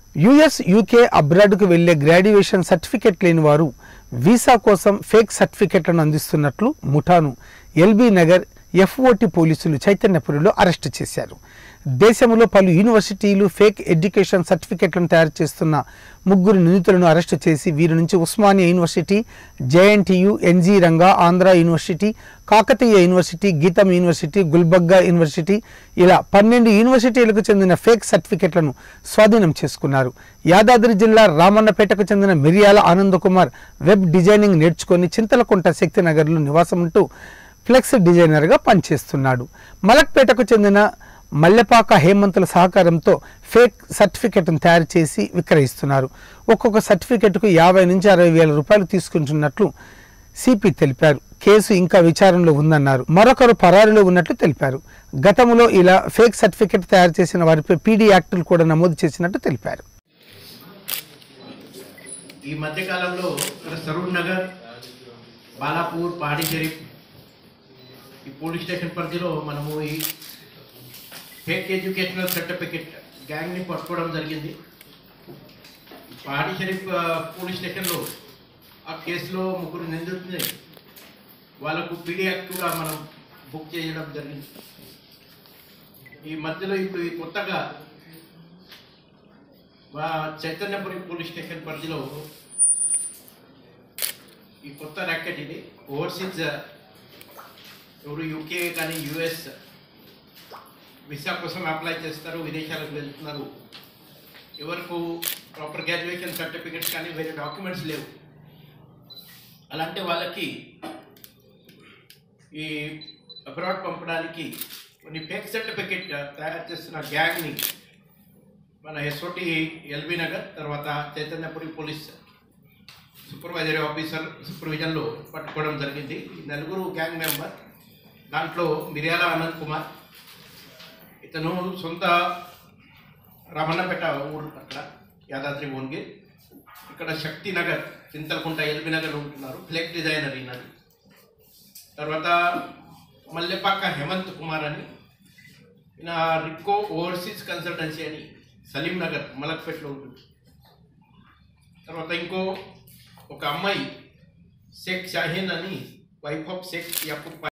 US UK అబ్రాడ్కు వెళ్లే graduation certificate లేని వారు వీసా కోసం ఫేక్ సర్టిఫికెట్లను అందిస్తున్నట్లు ముఠాను ఎల్బీ నగర్ ఎఫ్ఓటి పోలీసులు చైతన్యపురిలో అరెస్టు చేశారు దేశంలో పలు యూనివర్సిటీలు ఫేక్ ఎడ్యుకేషన్ సర్టిఫికెట్లను తయారు చేస్తున్న ముగ్గురు నిందితులను అరెస్టు చేసి వీరి నుంచి Osmania university JNTU N G Ranga Andhra university Kakatiya university Gitam university Gulbarga university ఇలా పన్నెండు యూనివర్సిటీలకు చెందిన ఫేక్ సర్టిఫికెట్లను స్వాధీనం చేసుకున్నారు యాదాద్రి జిల్లా రామన్నపేటకు చెందిన మిరియాల ఆనందకుమార్ వెబ్ డిజైనింగ్ నేర్చుకొని చింతలకుంట శక్తినగర్లో నివాసం ఉంటూ ఫ్లెక్స్ డిజైనర్గా పనిచేస్తున్నాడు మలక్పేటకు చెందిన మల్లెపాక హేమంతుల సహకారంతో ఫేక్ సర్టిఫికెట్ను తయారు చేసి విక్రయిస్తున్నారు ఒక్కొక్క సర్టిఫికెట్కు యాభై నుంచి అరవై వేల రూపాయలు తీసుకుంటున్నట్లు సిపి తెలిపారు కేసు ఇంకా విచారణలో ఉందన్నారు మరొకరు పరారీలో ఉన్నట్లు తెలిపారు గతంలో ఇలా ఫేక్ సర్టిఫికెట్ తయారు చేసిన వారిపై పీడీ యాక్టులు కూడా నమోదు చేసినట్టు తెలిపారు ఈ మధ్య కాలంలో ఇక్కడ సరూర్ నగర్ బాలాపూర్ పహాడీ షరీఫ్ ఈ పోలీస్ స్టేషన్ పరిధిలో మనము ఈ ఫేక్ ఎడ్యుకేషనల్ సర్టిఫికెట్ గ్యాంగ్ని పట్టుకోవడం జరిగింది పహాడీ షరీఫ్ ఆ, పోలీస్ స్టేషన్లో ఆ కేసులో ముగ్గురు నిందితుల్ని వాళ్ళకు పీడీ యాక్ట్గా మనం బుక్ చేయడం జరిగింది ఈ మధ్యలో ఇప్పుడు ఈ కొత్తగా మా చైతన్యపురి పోలీస్ స్టేషన్ పరిధిలో ఈ కొత్త ర్యాకెట్ ఇది ఓవర్సీస్ ఎవరు యూకే కానీ యుఎస్ వీసా కోసం అప్లై చేస్తారు విదేశాలకు వెళ్తున్నారు ఎవరికి ప్రాపర్ గ్రాడ్యుయేషన్ సర్టిఫికెట్స్ కానీ వేరే డాక్యుమెంట్స్ లేవు అలాంటి వాళ్ళకి ఈ అబ్రాడ్ పంపడానికి కొన్ని ఫేక్ సర్టిఫికెట్ తయారు చేస్తున్న గ్యాంగ్ని మన ఎస్ఓటి ఎల్బీ నగర్ తర్వాత చైతన్యపురి పోలీస్ సూపర్వైజరీ ఆఫీసర్ సూపర్విజన్లో పట్టుకోవడం జరిగింది ఈ నలుగురు గ్యాంగ్ మెంబర్ దాంట్లో మిర్యాల అనంత్ కుమార్ ఇతను సొంత రమణపేట ఊరు అక్కడ యాదాద్రి భువనగిరి ఇక్కడ శక్తి నగర్ చింతలకుంట ఎల్బీ నగర్ ఉంటున్నారు ఫ్లెక్ డిజైనర్ ఈయనది తర్వాత మల్లెపాక హేమంత్ కుమార్ అని ఈయన రిక్కో ఓవర్సీస్ కన్సల్టెన్సీ అని సలీం నగర్ మలక్పేటలో ఉంటుంది తర్వాత ఇంకో ఒక అమ్మాయి షేక్ షాహీన్ అని వైఫ్ ఆఫ్ షేక్ యాకూబ్